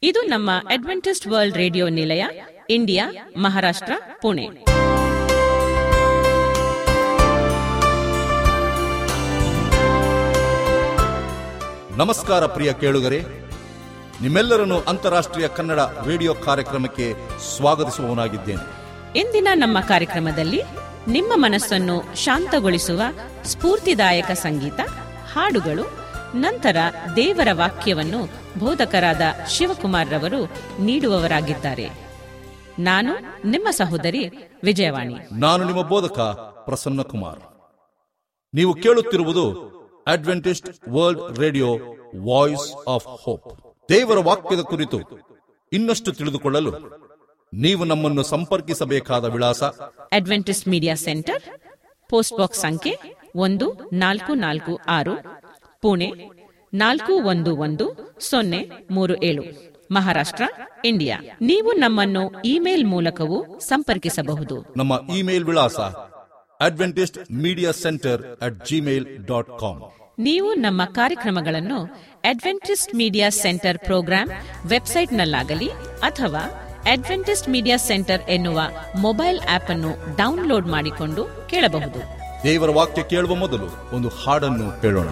ಇದು ನಮ್ಮ Adventist world radio ನಿಲಯ ಇಂಡಿಯಾ ಮಹಾರಾಷ್ಟ್ರ ಪುಣೆ ನಮಸ್ಕಾರ ಪ್ರಿಯ ಕೇಳುಗರೆ ನಿಮ್ಮೆಲ್ಲರನ್ನು ಅಂತಾರಾಷ್ಟ್ರೀಯ ಕನ್ನಡ ರೇಡಿಯೋ ಕಾರ್ಯಕ್ರಮಕ್ಕೆ ಸ್ವಾಗತಿಸುವವನಾಗಿದ್ದೇನೆ ಇಂದಿನ ನಮ್ಮ ಕಾರ್ಯಕ್ರಮದಲ್ಲಿ ನಿಮ್ಮ ಮನಸ್ಸನ್ನು ಶಾಂತಗೊಳಿಸುವ ಸ್ಫೂರ್ತಿದಾಯಕ ಸಂಗೀತ ಹಾಡುಗಳು ನಂತರ ದೇವರ ವಾಕ್ಯವನ್ನು ಬೋಧಕರಾದ ಶಿವಕುಮಾರ್ ರವರು ನೀಡುವವರಾಗಿದ್ದಾರೆ ನಾನು ನಿಮ್ಮ ಸಹೋದರಿ ವಿಜಯವಾಣಿ ನಾನು ನಿಮ್ಮ ಬೋಧಕ ಪ್ರಸನ್ನ ಕುಮಾರ್ ನೀವು ಕೇಳುತ್ತಿರುವುದು Adventist world radio voice of hope ದೇವರ ವಾಕ್ಯದ ಕುರಿತು ಇನ್ನಷ್ಟು ತಿಳಿದುಕೊಳ್ಳಲು ನೀವು ನಮ್ಮನ್ನು ಸಂಪರ್ಕಿಸಬೇಕಾದ ವಿಳಾಸ Adventist media centre post box ಸಂಖ್ಯೆ ಒಂದು ನಾಲ್ಕು ನಾಲ್ಕು ಆರು ಪುಣೆ ನಾಲ್ಕು ಒಂದು ಒಂದು ಸೊನ್ನೆ ಮೂರು ಏಳು ಮಹಾರಾಷ್ಟ್ರ ಇಂಡಿಯಾ ನೀವು ನಮ್ಮನ್ನು ಇಮೇಲ್ ಮೂಲಕವೂ ಸಂಪರ್ಕಿಸಬಹುದು ನಮ್ಮ ಇಮೇಲ್ ವಿಳಾಸ Adventist media centre at Gmail dot com ನೀವು ನಮ್ಮ ಕಾರ್ಯಕ್ರಮಗಳನ್ನು ಅಡ್ವೆಂಟಿಸ್ಟ್ ಮೀಡಿಯಾ ಸೆಂಟರ್ ಪ್ರೋಗ್ರಾಂ ವೆಬ್ಸೈಟ್ನಲ್ಲಾಗಲಿ ಅಥವಾ ಅಡ್ವೆಂಟಿಸ್ಟ್ ಮೀಡಿಯಾ ಸೆಂಟರ್ ಎನ್ನುವ ಮೊಬೈಲ್ ಆಪ್ ಅನ್ನು ಡೌನ್ಲೋಡ್ ಮಾಡಿಕೊಂಡು ಕೇಳಬಹುದು ದೇವರ ವಾಕ್ಯ ಕೇಳುವ ಮೊದಲು ಒಂದು ಹಾಡನ್ನು ಕೇಳೋಣ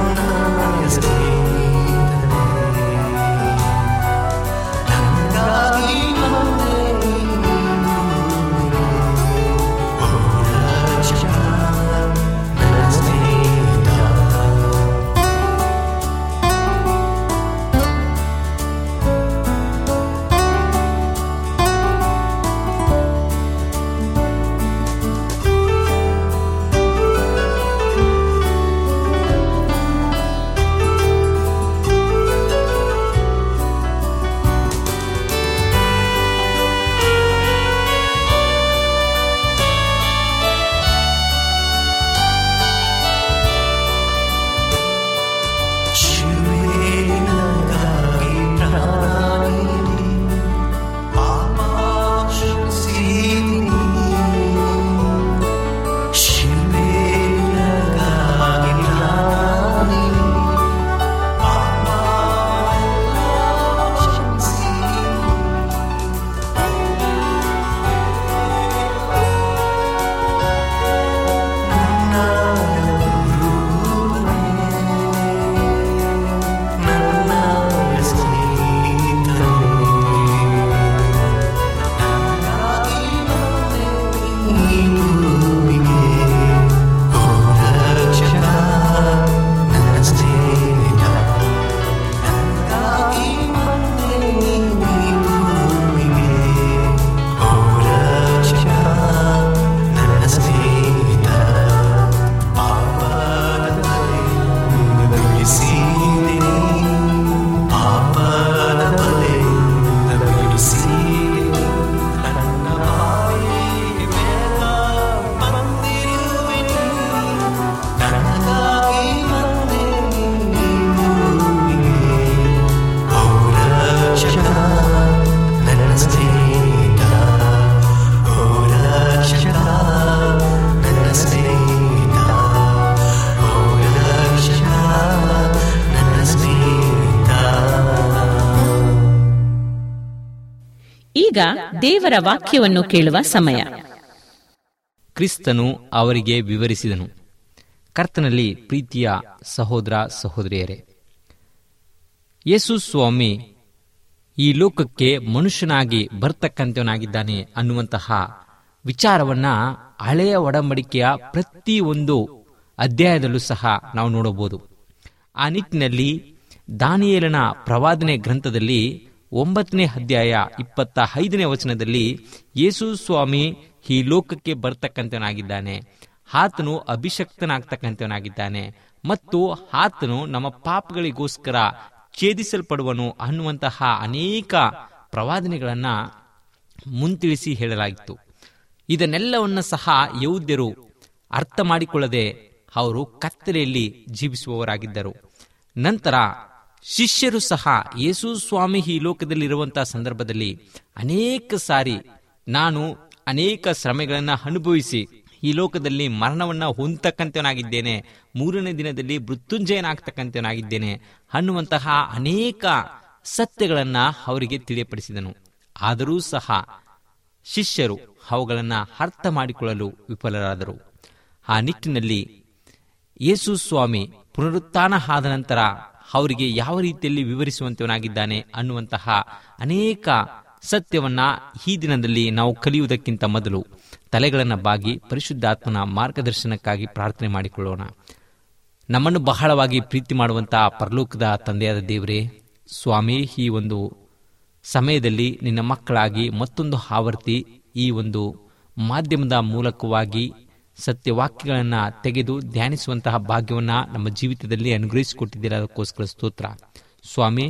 ನನ್ನ ಈಗ ದೇವರ ವಾಕ್ಯವನ್ನು ಕೇಳುವ ಸಮಯ ಕ್ರಿಸ್ತನು ಅವರಿಗೆ ವಿವರಿಸಿದನು ಕರ್ತನಲ್ಲಿ ಪ್ರೀತಿಯ ಸಹೋದರ ಸಹೋದರಿಯರೇ ಯೇಸು ಸ್ವಾಮಿ ಈ ಲೋಕಕ್ಕೆ ಮನುಷ್ಯನಾಗಿ ಬರ್ತಕ್ಕಂಥವನಾಗಿದ್ದಾನೆ ಅನ್ನುವಂತಹ ವಿಚಾರವನ್ನ ಹಳೆಯ ಒಡಂಬಡಿಕೆಯ ಪ್ರತಿ ಒಂದು ಅಧ್ಯಾಯದಲ್ಲೂ ಸಹ ನಾವು ನೋಡಬಹುದು ಆ ನಿಟ್ಟಿನಲ್ಲಿ ದಾನಿಯೇಲನ ಪ್ರವಾದನೆ ಗ್ರಂಥದಲ್ಲಿ ಒಂಬತ್ತನೇ ಅಧ್ಯಾಯ ಇಪ್ಪತ್ತ ಐದನೇ ವಚನದಲ್ಲಿ ಯೇಸು ಸ್ವಾಮಿ ಈ ಲೋಕಕ್ಕೆ ಬರ್ತಕ್ಕಂಥವನಾಗಿದ್ದಾನೆ ಆತನು ಅಭಿಷಕ್ತನಾಗ್ತಕ್ಕಂಥವನಾಗಿದ್ದಾನೆ ಮತ್ತು ಆತನು ನಮ್ಮ ಪಾಪಗಳಿಗೋಸ್ಕರ ಛೇದಿಸಲ್ಪಡುವನು ಅನ್ನುವಂತಹ ಅನೇಕ ಪ್ರವಾದನೆಗಳನ್ನ ಮುಂತಿಳಿಸಿ ಹೇಳಲಾಗಿತ್ತು ಇದನ್ನೆಲ್ಲವನ್ನ ಸಹ ಯೌದ್ಯರು ಅರ್ಥ ಮಾಡಿಕೊಳ್ಳದೆ ಅವರು ಕತ್ತಲೆಯಲ್ಲಿ ಜೀವಿಸುವವರಾಗಿದ್ದರು ನಂತರ ಶಿಷ್ಯರು ಸಹ ಯೇಸು ಸ್ವಾಮಿ ಈ ಲೋಕದಲ್ಲಿರುವಂತಹ ಸಂದರ್ಭದಲ್ಲಿ ಅನೇಕ ಸಾರಿ ನಾನು ಅನೇಕ ಶ್ರಮೆಗಳನ್ನು ಅನುಭವಿಸಿ ಈ ಲೋಕದಲ್ಲಿ ಮರಣವನ್ನ ಹೊಂದತಕ್ಕಂಥವನಾಗಿದ್ದೇನೆ ಮೂರನೇ ದಿನದಲ್ಲಿ ಮೃತ್ಯುಂಜಯನಾಗ್ತಕ್ಕಂಥವನಾಗಿದ್ದೇನೆ ಅನ್ನುವಂತಹ ಅನೇಕ ಸತ್ಯಗಳನ್ನ ಅವರಿಗೆ ತಿಳಿಯಪಡಿಸಿದನು ಆದರೂ ಸಹ ಶಿಷ್ಯರು ಅವುಗಳನ್ನು ಅರ್ಥ ಮಾಡಿಕೊಳ್ಳಲು ವಿಫಲರಾದರು ಆ ನಿಟ್ಟಿನಲ್ಲಿ ಯೇಸು ಸ್ವಾಮಿ ಪುನರುತ್ಥಾನ ಆದ ನಂತರ ಅವರಿಗೆ ಯಾವ ರೀತಿಯಲ್ಲಿ ವಿವರಿಸುವಂತವನಾಗಿದ್ದಾನೆ ಅನ್ನುವಂತಹ ಅನೇಕ ಸತ್ಯವನ್ನ ಈ ದಿನದಲ್ಲಿ ನಾವು ಕಲಿಯುವುದಕ್ಕಿಂತ ಮೊದಲು ತಲೆಗಳನ್ನು ಬಾಗಿ ಪರಿಶುದ್ಧಾತ್ಮನ ಮಾರ್ಗದರ್ಶನಕ್ಕಾಗಿ ಪ್ರಾರ್ಥನೆ ಮಾಡಿಕೊಳ್ಳೋಣ ನಮ್ಮನ್ನು ಬಹಳವಾಗಿ ಪ್ರೀತಿ ಮಾಡುವಂತಹ ಪರಲೋಕದ ತಂದೆಯಾದ ದೇವರೇ ಸ್ವಾಮಿ ಈ ಒಂದು ಸಮಯದಲ್ಲಿ ನಿನ್ನ ಮಕ್ಕಳಾಗಿ ಮತ್ತೊಂದು ಆವರ್ತಿ ಈ ಒಂದು ಮಾಧ್ಯಮದ ಮೂಲಕವಾಗಿ ಸತ್ಯವಾಕ್ಯಗಳನ್ನು ತೆಗೆದು ಧ್ಯಾನಿಸುವಂತಹ ಭಾಗ್ಯವನ್ನ ನಮ್ಮ ಜೀವಿತದಲ್ಲಿ ಅನುಗ್ರಹಿಸಿಕೊಟ್ಟಿದ್ದೀರ ಅದಕ್ಕೋಸ್ಕರ ಸ್ತೋತ್ರ ಸ್ವಾಮಿ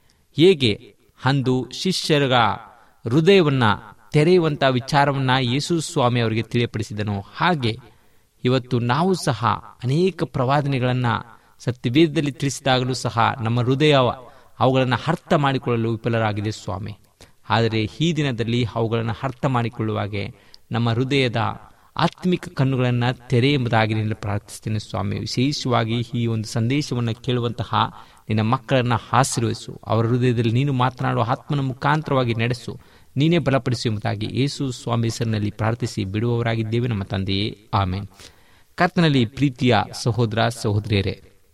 ಹೇಗೆ ಅಂದು ಶಿಷ್ಯರ ಹೃದಯವನ್ನ ತೆರೆಯುವಂತಹ ವಿಚಾರವನ್ನ ಯೇಸು ಸ್ವಾಮಿ ಅವರಿಗೆ ತಿಳಿಯಪಡಿಸಿದನು ಹಾಗೆ ಇವತ್ತು ನಾವು ಸಹ ಅನೇಕ ಪ್ರವಾದನೆಗಳನ್ನ ಸತ್ಯವೇದದಲ್ಲಿ ತಿಳಿಸಿದಾಗಲೂ ಸಹ ನಮ್ಮ ಹೃದಯ ಅವುಗಳನ್ನು ಅರ್ಥ ಮಾಡಿಕೊಳ್ಳಲು ವಿಫಲರಾಗಿದೆ ಸ್ವಾಮಿ ಆದರೆ ಈ ದಿನದಲ್ಲಿ ಅವುಗಳನ್ನು ಅರ್ಥ ಮಾಡಿಕೊಳ್ಳುವಾಗೆ ನಮ್ಮ ಹೃದಯದ ಆತ್ಮಿಕ ಕಣ್ಣುಗಳನ್ನು ತೆರೆ ಎಂಬುದಾಗಿ ನಿನ್ನ ಪ್ರಾರ್ಥಿಸ್ತೇನೆ ಸ್ವಾಮಿ ವಿಶೇಷವಾಗಿ ಈ ಒಂದು ಸಂದೇಶವನ್ನು ಕೇಳುವಂತಹ ನಿನ್ನ ಮಕ್ಕಳನ್ನು ಆಶೀರ್ವದಿಸು ಅವರ ಹೃದಯದಲ್ಲಿ ನೀನು ಮಾತನಾಡುವ ಆತ್ಮನ ಮುಖಾಂತರವಾಗಿ ನಡೆಸು ನೀನೇ ಬಲಪಡಿಸು ಎಂಬುದಾಗಿ ಯೇಸು ಸ್ವಾಮಿ ಹೆಸರಿನಲ್ಲಿ ಪ್ರಾರ್ಥಿಸಿ ಬಿಡುವವರಾಗಿದ್ದೇವೆ ನಮ್ಮ ತಂದೆಯೇ ಆಮೇನ್ ಕರ್ತನಲ್ಲಿ ಪ್ರೀತಿಯ ಸಹೋದರ ಸಹೋದರಿಯರೇ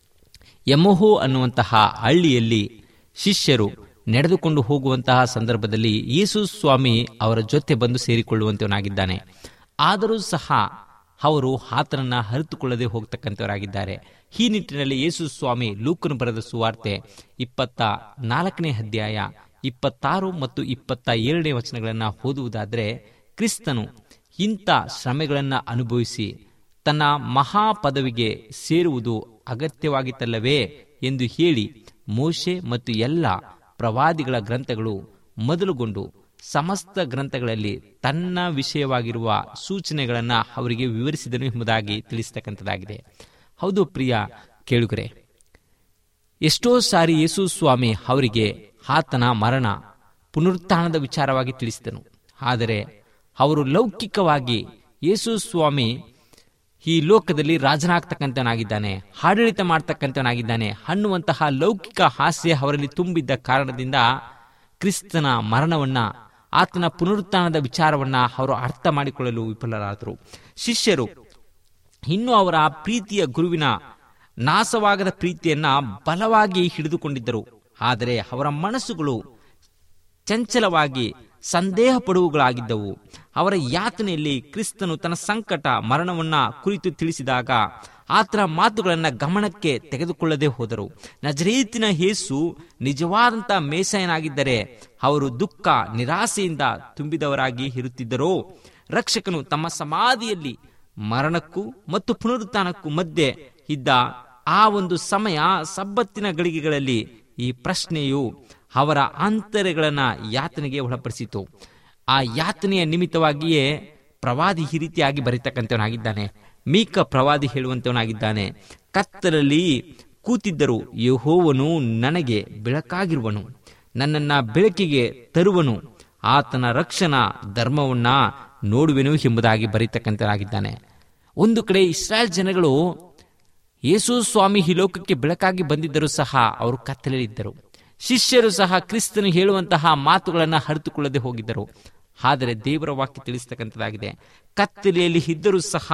ಯಮೋಹೋ ಅನ್ನುವಂತಹ ಹಳ್ಳಿಯಲ್ಲಿ ಶಿಷ್ಯರು ನಡೆದುಕೊಂಡು ಹೋಗುವಂತಹ ಸಂದರ್ಭದಲ್ಲಿ ಯೇಸು ಸ್ವಾಮಿ ಅವರ ಜೊತೆ ಬಂದು ಸೇರಿಕೊಳ್ಳುವಂತವನಾಗಿದ್ದಾನೆ ಆದರೂ ಸಹ ಅವರು ಆತನನ್ನ ಅರಿತುಕೊಳ್ಳದೆ ಹೋಗ್ತಕ್ಕಂಥವರಾಗಿದ್ದಾರೆ ಈ ನಿಟ್ಟಿನಲ್ಲಿ ಯೇಸು ಸ್ವಾಮಿ ಲೂಕನು ಬರೆದ ಸುವಾರ್ತೆ ಇಪ್ಪತ್ತ ನಾಲ್ಕನೇ ಅಧ್ಯಾಯ ಇಪ್ಪತ್ತಾರು ಮತ್ತು ಇಪ್ಪತ್ತ ಏಳನೇ ವಚನಗಳನ್ನು ಓದುವುದಾದರೆ ಕ್ರಿಸ್ತನು ಇಂಥ ಶ್ರಮೆಗಳನ್ನು ಅನುಭವಿಸಿ ತನ್ನ ಮಹಾಪದವಿಗೆ ಸೇರುವುದು ಅಗತ್ಯವಾಗಿತ್ತಲ್ಲವೇ ಎಂದು ಹೇಳಿ ಮೋಶೆ ಮತ್ತು ಎಲ್ಲ ಪ್ರವಾದಿಗಳ ಗ್ರಂಥಗಳು ಮೊದಲುಗೊಂಡು ಸಮಸ್ತ ಗ್ರಂಥಗಳಲ್ಲಿ ತನ್ನ ವಿಷಯವಾಗಿರುವ ಸೂಚನೆಗಳನ್ನು ಅವರಿಗೆ ವಿವರಿಸಿದನು ಎಂಬುದಾಗಿ ತಿಳಿಸ್ತಕ್ಕಂಥದ್ದಾಗಿದೆ ಹೌದು ಪ್ರಿಯ ಕೇಳುಗರೆ ಎಷ್ಟೋ ಸಾರಿ ಯೇಸು ಸ್ವಾಮಿ ಅವರಿಗೆ ಆತನ ಮರಣ ಪುನರುತ್ಥಾನದ ವಿಚಾರವಾಗಿ ತಿಳಿಸಿದನು ಆದರೆ ಅವರು ಲೌಕಿಕವಾಗಿ ಯೇಸು ಸ್ವಾಮಿ ಈ ಲೋಕದಲ್ಲಿ ರಾಜನಾಗ್ತಕ್ಕಂಥವನಾಗಿದ್ದಾನೆ ಆಡಳಿತ ಮಾಡ್ತಕ್ಕಂಥವನಾಗಿದ್ದಾನೆ ಅನ್ನುವಂತಹ ಲೌಕಿಕ ಹಾಸ್ಯ ಅವರಲ್ಲಿ ತುಂಬಿದ್ದ ಕಾರಣದಿಂದ ಕ್ರಿಸ್ತನ ಮರಣವನ್ನ ಆತನ ಪುನರುತ್ಥಾನದ ವಿಚಾರವನ್ನ ಅವರು ಅರ್ಥ ಮಾಡಿಕೊಳ್ಳಲು ವಿಫಲರಾದರು ಶಿಷ್ಯರು ಇನ್ನು ಅವರ ಪ್ರೀತಿಯ ಗುರುವಿನ ನಾಶವಾಗದ ಪ್ರೀತಿಯನ್ನ ಬಲವಾಗಿ ಹಿಡಿದುಕೊಂಡಿದ್ದರು ಆದರೆ ಅವರ ಮನಸ್ಸುಗಳು ಚಂಚಲವಾಗಿ ಸಂದೇಹ ಪಡುವುಗಳಾಗಿದ್ದವು ಅವರ ಯಾತನೆಯಲ್ಲಿ ಕ್ರಿಸ್ತನು ತನ್ನ ಸಂಕಟ ಮರಣವನ್ನ ಕುರಿತು ತಿಳಿಸಿದಾಗ ಆತನ ಮಾತುಗಳನ್ನು ಗಮನಕ್ಕೆ ತೆಗೆದುಕೊಳ್ಳದೆ ಹೋದರು ನಜರೇತಿನ ಯೇಸು ನಿಜವಾದಂತ ಮೇಸಯನಾಗಿದ್ದರೆ ಅವರು ದುಃಖ ನಿರಾಸೆಯಿಂದ ತುಂಬಿದವರಾಗಿ ಇರುತ್ತಿದ್ದರೋ ರಕ್ಷಕನು ತಮ್ಮ ಸಮಾಧಿಯಲ್ಲಿ ಮರಣಕ್ಕೂ ಮತ್ತು ಪುನರುತ್ಥಾನಕ್ಕೂ ಮಧ್ಯೆ ಇದ್ದ ಆ ಒಂದು ಸಮಯ ಸಬ್ಬತ್ತಿನ ಗಳಿಗೆಗಳಲ್ಲಿ ಈ ಪ್ರಶ್ನೆಯು ಅವರ ಆಂತರ್ಯಗಳನ್ನ ಯಾತನೆಗೆ ಒಳಪಡಿಸಿತು ಆ ಯಾತನೆಯ ನಿಮಿತ್ತವಾಗಿಯೇ ಪ್ರವಾದಿ ಈ ರೀತಿಯಾಗಿ ಬರೀತಕ್ಕಂಥವನಾಗಿದ್ದಾನೆ ಮೀಕ ಪ್ರವಾದಿ ಹೇಳುವಂತವನಾಗಿದ್ದಾನೆ ಕತ್ತಲಲ್ಲಿ ಕೂತಿದ್ದರು ಯಹೋವನು ನನಗೆ ಬೆಳಕಾಗಿರುವನು ನನ್ನನ್ನ ಬೆಳಕಿಗೆ ತರುವನು ಆತನ ರಕ್ಷಣಾ ಧರ್ಮವನ್ನ ನೋಡುವೆನು ಎಂಬುದಾಗಿ ಬರೀತಕ್ಕಂಥನಾಗಿದ್ದಾನೆ ಒಂದು ಕಡೆ ಇಸ್ರಾಯೇಲ್ ಜನಗಳು ಯೇಸು ಸ್ವಾಮಿ ಈ ಲೋಕಕ್ಕೆ ಬೆಳಕಾಗಿ ಬಂದಿದ್ದರೂ ಸಹ ಅವರು ಕತ್ತಲೆಯಲ್ಲಿದ್ದರು ಶಿಷ್ಯರು ಸಹ ಕ್ರಿಸ್ತನು ಹೇಳುವಂತಹ ಮಾತುಗಳನ್ನು ಅರಿತುಕೊಳ್ಳದೆ ಹೋಗಿದ್ದರು ಆದರೆ ದೇವರ ವಾಕ್ಯ ತಿಳಿಸ್ತಕ್ಕಂಥದ್ದಾಗಿದೆ ಕತ್ತಲೆಯಲ್ಲಿ ಇದ್ದರೂ ಸಹ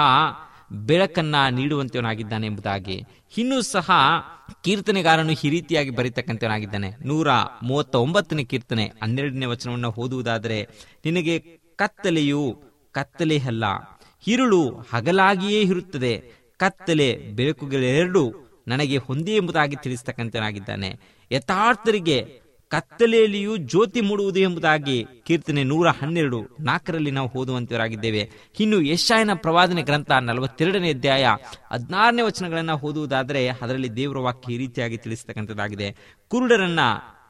ಬೆಳಕನ್ನ ನೀಡುವಂತವನಾಗಿದ್ದಾನೆ ಎಂಬುದಾಗಿ ಇನ್ನೂ ಸಹ ಕೀರ್ತನೆಗಾರನು ಈ ರೀತಿಯಾಗಿ ಬರೀತಕ್ಕಂಥವನಾಗಿದ್ದಾನೆ ನೂರ ಮೂವತ್ತ ಒಂಬತ್ತನೇ ಕೀರ್ತನೆ ಹನ್ನೆರಡನೇ ವಚನವನ್ನು ಓದುವುದಾದರೆ ನಿನಗೆ ಕತ್ತಲೆಯು ಕತ್ತಲೆ ಅಲ್ಲ ഇരുಳು ಹಗಲಾಗಿಯೇ ಇರುತ್ತದೆ ಕತ್ತಲೆ ಬೆಳಕುಗಳೆರಡು ನನಗೆ ಹೊಂದಿ ಎಂಬುದಾಗಿ ತಿಳಿಸ್ತಕ್ಕಂಥನಾಗಿದ್ದಾನೆ ಯಥಾರ್ಥರಿಗೆ ಕತ್ತಲೆಯಲ್ಲಿಯೂ ಜ್ಯೋತಿ ಮೂಡುವುದು ಎಂಬುದಾಗಿ ಕೀರ್ತನೆ ನೂರ ಹನ್ನೆರಡು ನಾಲ್ಕರಲ್ಲಿ ನಾವು ಓದುವಂತವರಾಗಿದ್ದೇವೆ ಇನ್ನು ಯಶಾಯನ ಪ್ರವಾದನೆ ಗ್ರಂಥ ನಲವತ್ತೆರಡನೇ ಅಧ್ಯಾಯ ಹದಿನಾರನೇ ವಚನಗಳನ್ನು ಓದುವುದಾದರೆ ಅದರಲ್ಲಿ ದೇವರ ವಾಕ್ಯ ಈ ರೀತಿಯಾಗಿ ತಿಳಿಸ್ತಕ್ಕಂಥದ್ದಾಗಿದೆ ಕುರುಡರನ್ನ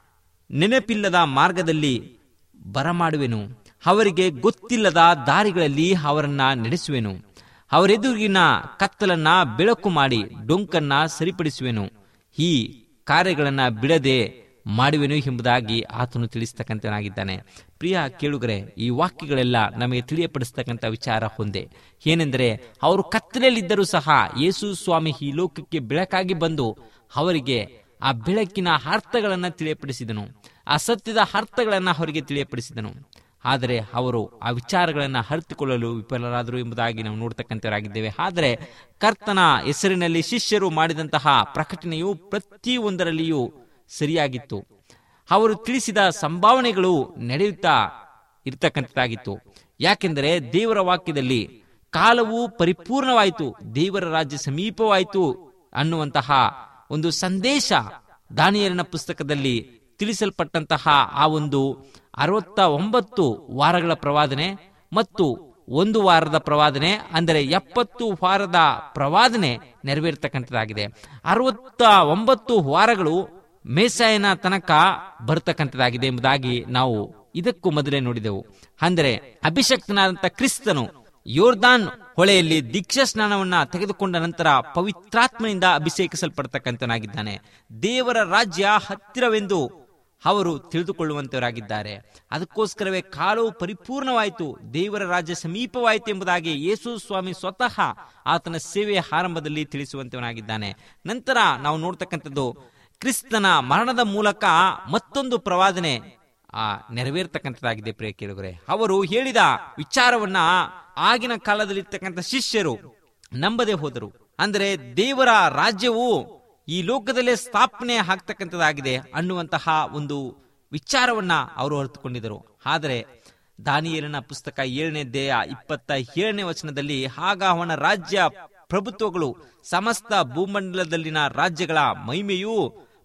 ನೆನಪಿಲ್ಲದ ಮಾರ್ಗದಲ್ಲಿ ಬರಮಾಡುವೆನು ಅವರಿಗೆ ಗೊತ್ತಿಲ್ಲದ ದಾರಿಗಳಲ್ಲಿ ಅವರನ್ನ ನಡೆಸುವೆನು ಅವರೆದುರಿಗಿನ ಕತ್ತಲನ್ನ ಬೆಳಕು ಮಾಡಿ ಡೊಂಕನ್ನ ಸರಿಪಡಿಸುವೆನು ಈ ಕಾರ್ಯಗಳನ್ನ ಬಿಡದೆ ಮಾಡುವೆನು ಎಂಬುದಾಗಿ ಆತನು ತಿಳಿಸ್ತಕ್ಕಂಥನಾಗಿದ್ದಾನೆ ಪ್ರಿಯ ಕೇಳುಗರೆ ಈ ವಾಕ್ಯಗಳೆಲ್ಲ ನಮಗೆ ತಿಳಿಯಪಡಿಸ್ತಕ್ಕಂಥ ವಿಚಾರ ಹೊಂದೆ ಏನೆಂದರೆ ಅವರು ಕತ್ತಲೆಯಲ್ಲಿದ್ದರೂ ಸಹ ಯೇಸು ಸ್ವಾಮಿ ಈ ಲೋಕಕ್ಕೆ ಬೆಳಕಾಗಿ ಬಂದು ಅವರಿಗೆ ಆ ಬೆಳಕಿನ ಅರ್ಥಗಳನ್ನು ತಿಳಿಯಪಡಿಸಿದನು ಆ ಸತ್ಯದ ಅರ್ಥಗಳನ್ನು ಅವರಿಗೆ ತಿಳಿಯಪಡಿಸಿದನು ಆದರೆ ಅವರು ಆ ವಿಚಾರಗಳನ್ನು ಅರಿತುಕೊಳ್ಳಲು ವಿಫಲರಾದರು ಎಂಬುದಾಗಿ ನಾವು ನೋಡ್ತಕ್ಕಂಥವರಾಗಿದ್ದೇವೆ ಆದರೆ ಕರ್ತನ ಹೆಸರಿನಲ್ಲಿ ಶಿಷ್ಯರು ಮಾಡಿದಂತಹ ಪ್ರಕಟಣೆಯು ಪ್ರತಿಯೊಂದರಲ್ಲಿಯೂ ಸರಿಯಾಗಿತ್ತು ಅವರು ತಿಳಿಸಿದ ಸಂಭಾವನೆಗಳು ನಡೆಯುತ್ತಾ ಇರ್ತಕ್ಕಂಥದ್ದಾಗಿತ್ತು ಯಾಕೆಂದರೆ ದೇವರ ವಾಕ್ಯದಲ್ಲಿ ಕಾಲವು ಪರಿಪೂರ್ಣವಾಯಿತು ದೇವರ ರಾಜ್ಯ ಸಮೀಪವಾಯಿತು ಅನ್ನುವಂತಹ ಒಂದು ಸಂದೇಶ ದಾನಿಯರನ ಪುಸ್ತಕದಲ್ಲಿ ತಿಳಿಸಲ್ಪಟ್ಟಂತಹ ಆ ಒಂದು ಅರವತ್ತ ಒಂಬತ್ತು ವಾರಗಳ ಪ್ರವಾದನೆ ಮತ್ತು ಒಂದು ವಾರದ ಪ್ರವಾದನೆ ಅಂದರೆ ಎಪ್ಪತ್ತು ವಾರದ ಪ್ರವಾದನೆ ನೆರವೇರ್ತಕ್ಕಂಥದ್ದಾಗಿದೆ ಅರವತ್ತ ಒಂಬತ್ತು ವಾರಗಳು ಮೇಸಾಯನ ತನಕ ಬರ್ತಕ್ಕಂಥದ್ದಾಗಿದೆ ಎಂಬುದಾಗಿ ನಾವು ಇದಕ್ಕೂ ಮೊದಲೇ ನೋಡಿದೆವು ಅಂದರೆ ಅಭಿಷಕ್ತನಾದಂಥ ಕ್ರಿಸ್ತನು ಯೋರ್ದಾನ್ ಹೊಳೆಯಲ್ಲಿ ದೀಕ್ಷಾ ಸ್ನಾನವನ್ನ ತೆಗೆದುಕೊಂಡ ನಂತರ ಪವಿತ್ರಾತ್ಮನಿಂದ ಅಭಿಷೇಕಿಸಲ್ಪಡ್ತಕ್ಕಂಥನಾಗಿದ್ದಾನೆ ದೇವರ ರಾಜ್ಯ ಹತ್ತಿರವೆಂದು ಅವರು ತಿಳಿದುಕೊಳ್ಳುವಂತವರಾಗಿದ್ದಾರೆ ಅದಕ್ಕೋಸ್ಕರವೇ ಕಾಲವು ಪರಿಪೂರ್ಣವಾಯಿತು ದೇವರ ರಾಜ್ಯ ಸಮೀಪವಾಯಿತು ಎಂಬುದಾಗಿ ಯೇಸು ಸ್ವಾಮಿ ಸ್ವತಃ ಆತನ ಸೇವೆಯ ಆರಂಭದಲ್ಲಿ ತಿಳಿಸುವಂತವನಾಗಿದ್ದಾನೆ ನಂತರ ನಾವು ನೋಡ್ತಕ್ಕಂಥದ್ದು ಕ್ರಿಸ್ತನ ಮರಣದ ಮೂಲಕ ಮತ್ತೊಂದು ಪ್ರವಾದನೆ ಆ ನೆರವೇರ್ತಕ್ಕಂಥದ್ದಾಗಿದೆ ಪ್ರಿಯ ಕೇಳುಗರೆ ಅವರು ಹೇಳಿದ ವಿಚಾರವನ್ನ ಆಗಿನ ಕಾಲದಲ್ಲಿರ್ತಕ್ಕಂಥ ಶಿಷ್ಯರು ನಂಬದೆ ಹೋದರು ಅಂದರೆ ದೇವರ ರಾಜ್ಯವು ಈ ಲೋಕದಲ್ಲೇ ಸ್ಥಾಪನೆ ಆಗ್ತಕ್ಕಂಥದ್ದಾಗಿದೆ ಅನ್ನುವಂತಹ ಒಂದು ವಿಚಾರವನ್ನ ಅವರು ಅರಿತುಕೊಂಡಿದ್ದರು ಆದರೆ ದಾನಿಯೇಲನ ಪುಸ್ತಕ ಏಳನೇ ದೇಹ ಇಪ್ಪತ್ತ ಏಳನೇ ವಚನದಲ್ಲಿ ಆಗ ಅವನ ರಾಜ್ಯ ಪ್ರಭುತ್ವಗಳು ಸಮಸ್ತ ಭೂಮಂಡಲದಲ್ಲಿನ ರಾಜ್ಯಗಳ ಮಹಿಮೆಯು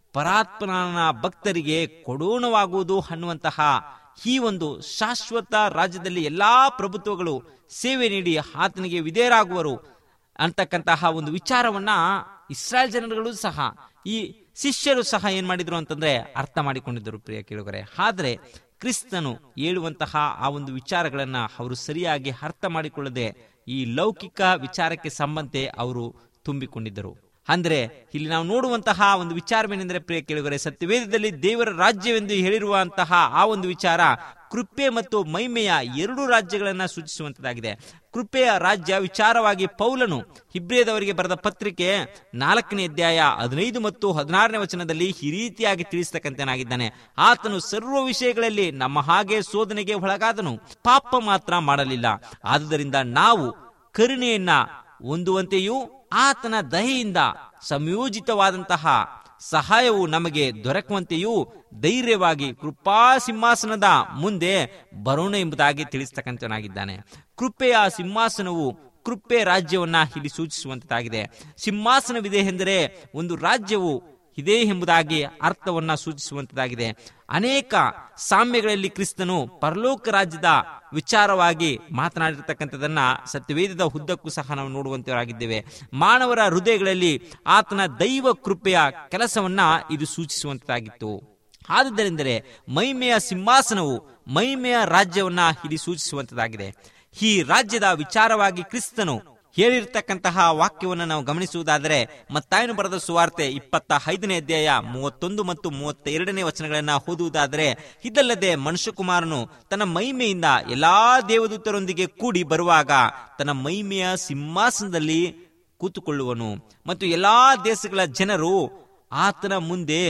ಪರಾತ್ಮನ ಭಕ್ತರಿಗೆ ಕೊಡೋಣವಾಗುವುದು ಅನ್ನುವಂತಹ ಈ ಒಂದು ಶಾಶ್ವತ ರಾಜ್ಯದಲ್ಲಿ ಎಲ್ಲಾ ಪ್ರಭುತ್ವಗಳು ಸೇವೆ ನೀಡಿ ಆತನಿಗೆ ವಿಧೇಯರಾಗುವರು ಅಂತಕ್ಕಂತಹ ಒಂದು ವಿಚಾರವನ್ನ ಇಸ್ರಾಯೇಲ್ ಜನರುಗಳು ಸಹ ಈ ಶಿಷ್ಯರು ಸಹ ಏನ್ ಮಾಡಿದ್ರು ಅಂತಂದ್ರೆ ಅರ್ಥ ಮಾಡಿಕೊಂಡಿದ್ದರು ಪ್ರಿಯ ಕೇಳುಗರೆ ಆದ್ರೆ ಕ್ರಿಸ್ತನು ಹೇಳುವಂತಹ ಆ ಒಂದು ವಿಚಾರಗಳನ್ನ ಅವರು ಸರಿಯಾಗಿ ಅರ್ಥ ಮಾಡಿಕೊಳ್ಳದೆ ಈ ಲೌಕಿಕ ವಿಚಾರಕ್ಕೆ ಸಂಬಂಧೆ ಅವರು ತುಂಬಿಕೊಂಡಿದ್ದರು ಅಂದ್ರೆ ಇಲ್ಲಿ ನಾವು ನೋಡುವಂತಹ ಒಂದು ವಿಚಾರವೇನೆಂದರೆ ಪ್ರಿಯ ಕೇಳುಗರೆ ಸತ್ಯವೇದದಲ್ಲಿ ದೇವರ ರಾಜ್ಯವೆಂದು ಹೇಳಿರುವಂತಹ ಆ ಒಂದು ವಿಚಾರ ಕೃಪೆ ಮತ್ತು ಮೈಮೆಯ ಎರಡು ರಾಜ್ಯಗಳನ್ನ ಸೂಚಿಸುವಂತದ್ದಾಗಿದೆ ಕೃಪೆಯ ರಾಜ್ಯ ವಿಚಾರವಾಗಿ ಪೌಲನು ಹಿಬ್ರಿಯದವರಿಗೆ ಬರೆದ ಪತ್ರಿಕೆ ನಾಲ್ಕನೇ ಅಧ್ಯಾಯ ಹದಿನೈದು ಮತ್ತು ಹದಿನಾರನೇ ವಚನದಲ್ಲಿ ಈ ರೀತಿಯಾಗಿ ತಿಳಿಸ್ತಕ್ಕಂತನಾಗಿದ್ದಾನೆ ಆತನು ಸರ್ವ ವಿಷಯಗಳಲ್ಲಿ ನಮ್ಮ ಹಾಗೆ ಶೋಧನೆಗೆ ಒಳಗಾದನು ಪಾಪ ಮಾತ್ರ ಮಾಡಲಿಲ್ಲ ಆದುದರಿಂದ ನಾವು ಕರುಣೆಯನ್ನ ಹೊಂದುವಂತೆಯೂ ಆತನ ದಯೆಯಿಂದ ಸಂಯೋಜಿತವಾದಂತಹ ಸಹಾಯವು ನಮಗೆ ದೊರಕುವಂತೆಯೂ ಧೈರ್ಯವಾಗಿ ಕೃಪಾ ಸಿಂಹಾಸನದ ಮುಂದೆ ಬರೋಣ ಎಂಬುದಾಗಿ ತಿಳಿಸ್ತಕ್ಕಂಥನಾಗಿದ್ದಾನೆ ಕೃಪೆಯ ಸಿಂಹಾಸನವು ಕೃಪೆ ರಾಜ್ಯವನ್ನ ಇಲ್ಲಿ ಸೂಚಿಸುವಂತದ್ದಾಗಿದೆ ಸಿಂಹಾಸನವಿದೆ ಎಂದರೆ ಒಂದು ರಾಜ್ಯವು ಇದೆ ಎಂಬುದಾಗಿ ಅರ್ಥವನ್ನ ಸೂಚಿಸುವಂತದ್ದಾಗಿದೆ ಅನೇಕ ಸಾಮ್ಯಗಳಲ್ಲಿ ಕ್ರಿಸ್ತನು ಪರಲೋಕ ರಾಜ್ಯದ ವಿಚಾರವಾಗಿ ಮಾತನಾಡಿರ್ತಕ್ಕಂಥದನ್ನ ಸತ್ಯವೇದದ ಉದ್ದಕ್ಕೂ ಸಹ ನಾವು ನೋಡುವಂತವರಾಗಿದ್ದೇವೆ ಮಾನವರ ಹೃದಯಗಳಲ್ಲಿ ಆತನ ದೈವ ಕೃಪೆಯ ಕೆಲಸವನ್ನ ಇದು ಸೂಚಿಸುವಂತದ್ದಾಗಿತ್ತು ಆದುದರಿಂದಲೇ ಮೈಮೆಯ ಸಿಂಹಾಸನವು ಮೈಮೆಯ ರಾಜ್ಯವನ್ನ ಇಲ್ಲಿ ಸೂಚಿಸುವಂತದ್ದಾಗಿದೆ ಈ ರಾಜ್ಯದ ವಿಚಾರವಾಗಿ ಕ್ರಿಸ್ತನು ಹೇಳಿರ್ತಕ್ಕಂತಹ ವಾಕ್ಯವನ್ನು ನಾವು ಗಮನಿಸುವುದಾದರೆ ಮತ್ತಾಯನು ಬರೆದ ಸುವಾರ್ತೆ ಇಪ್ಪತ್ತ ಐದನೇ ಅಧ್ಯಾಯ ಮೂವತ್ತೊಂದು ಮತ್ತು ಮೂವತ್ತ ಎರಡನೇ ವಚನಗಳನ್ನ ಓದುವುದಾದರೆ ಇದಲ್ಲದೆ ಮನುಷ್ಯಕುಮಾರನು ತನ್ನ ಮಹಿಮೆಯಿಂದ ಎಲ್ಲಾ ದೇವದೂತರೊಂದಿಗೆ ಕೂಡಿ ಬರುವಾಗ ತನ್ನ ಮಹಿಮೆಯ ಸಿಂಹಾಸನದಲ್ಲಿ ಕೂತುಕೊಳ್ಳುವನು ಮತ್ತು ಎಲ್ಲಾ ದೇಶಗಳ ಜನರು ಆತನ ಮುಂದೆ